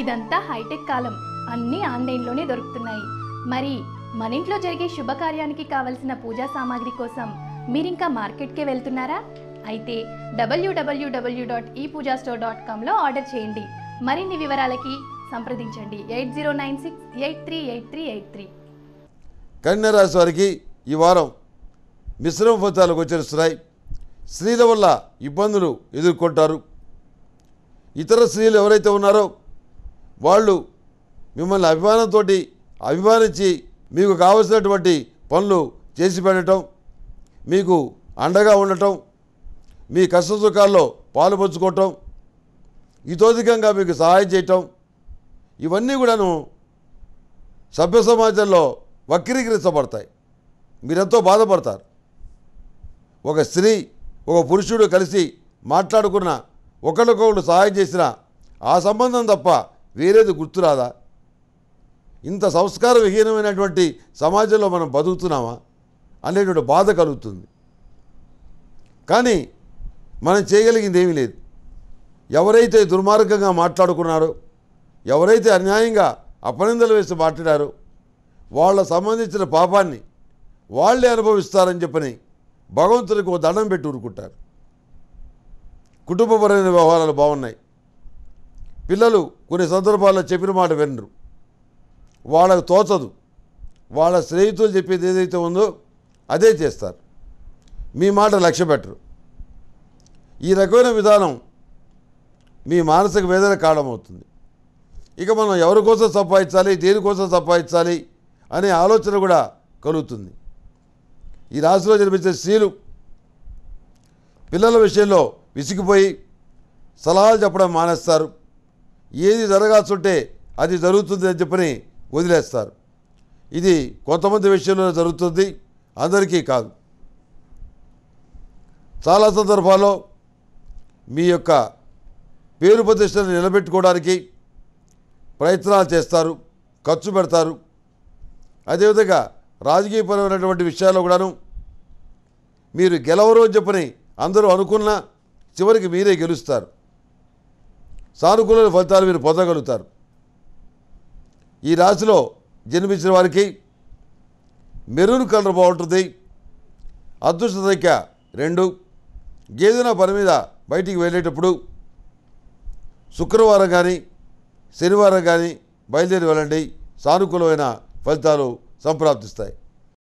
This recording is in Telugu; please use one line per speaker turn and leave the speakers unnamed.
ఇదంతా హైటెక్ కాలం అన్నీ ఆన్లైన్లోనే దొరుకుతున్నాయి మరి మన ఇంట్లో జరిగే శుభకార్యానికి కావలసిన పూజా సామాగ్రి కోసం మీరింకా మార్కెట్కే వెళ్తున్నారా అయితే W W W dot E Pooja store dot కామ్లో ఆర్డర్ చేయండి మరిన్ని వివరాలకి సంప్రదించండి eight zero nine six eight three eight three eight three
కన్యరాశి వారికి ఈ వారం మిశ్రమ ఫలితాలు గోచరిస్తున్నాయి స్త్రీల వల్ల ఇబ్బందులు ఎదుర్కొంటారు ఇతర స్త్రీలు ఎవరైతే ఉన్నారో వాళ్ళు మిమ్మల్ని అభిమానంతో అభిమానించి మీకు కావలసినటువంటి పనులు చేసి పెట్టడం మీకు అండగా ఉండటం మీ కష్ట సుఖాల్లో పాలు పంచుకోవటం ఇతోధికంగా మీకు సహాయం చేయటం ఇవన్నీ కూడాను సభ్య సమాజంలో వక్రీకరించబడతాయి మీరెంతో బాధపడతారు ఒక స్త్రీ ఒక పురుషుడు కలిసి మాట్లాడుకున్న ఒకరికొకరు సహాయం చేసిన ఆ సంబంధం తప్ప వేరేది గుర్తురాదా ఇంత సంస్కార విహీనమైనటువంటి సమాజంలో మనం బతుకుతున్నామా అనేటువంటి బాధ కలుగుతుంది కానీ మనం చేయగలిగింది ఏమీ లేదు ఎవరైతే దుర్మార్గంగా మాట్లాడుకున్నారో ఎవరైతే అన్యాయంగా అపనిందలు వేసి మాట్లాడారో వాళ్ళ సంబంధించిన పాపాన్ని వాళ్ళే అనుభవిస్తారని చెప్పని భగవంతుడికి ఒక దండం పెట్టి ఊరుకుంటారు కుటుంబపరమైన వ్యవహారాలు బాగున్నాయి పిల్లలు కొన్ని సందర్భాల్లో చెప్పిన మాట వినరు వాళ్ళకు తోచదు వాళ్ళ స్నేహితులు చెప్పేది ఏదైతే ఉందో అదే చేస్తారు మీ మాట లక్ష్య పెట్టరు ఈ రకమైన విధానం మీ మానసిక వేదన కారణమవుతుంది ఇక మనం ఎవరి కోసం సంపాదించాలి దేనికోసం సంపాదించాలి అనే ఆలోచన కూడా కలుగుతుంది ఈ రాశిలో జన్మించే స్త్రీలు పిల్లల విషయంలో విసిగిపోయి సలహాలు చెప్పడం మానేస్తారు ఏది జరగాల్సింటే అది జరుగుతుంది అని చెప్పని వదిలేస్తారు ఇది కొంతమంది విషయంలో జరుగుతుంది అందరికీ కాదు చాలా సందర్భాల్లో మీ యొక్క పేరు ప్రతిష్టను నిలబెట్టుకోవడానికి ప్రయత్నాలు చేస్తారు ఖర్చు పెడతారు అదేవిధంగా రాజకీయపరమైనటువంటి విషయాల్లో కూడాను మీరు గెలవరు అని చెప్పని అందరూ అనుకున్నా చివరికి మీరే గెలుస్తారు సానుకూల ఫలితాలు మీరు పొందగలుగుతారు ఈ రాశిలో జన్మించిన వారికి మెరూన్ కలర్ బాగుంటుంది అదృష్ట సంఖ్య రెండు గేదెన పని మీద బయటికి వెళ్ళేటప్పుడు శుక్రవారం కానీ శనివారం కానీ బయలుదేరి వెళ్ళండి సానుకూలమైన ఫలితాలు సంప్రాప్తిస్తాయి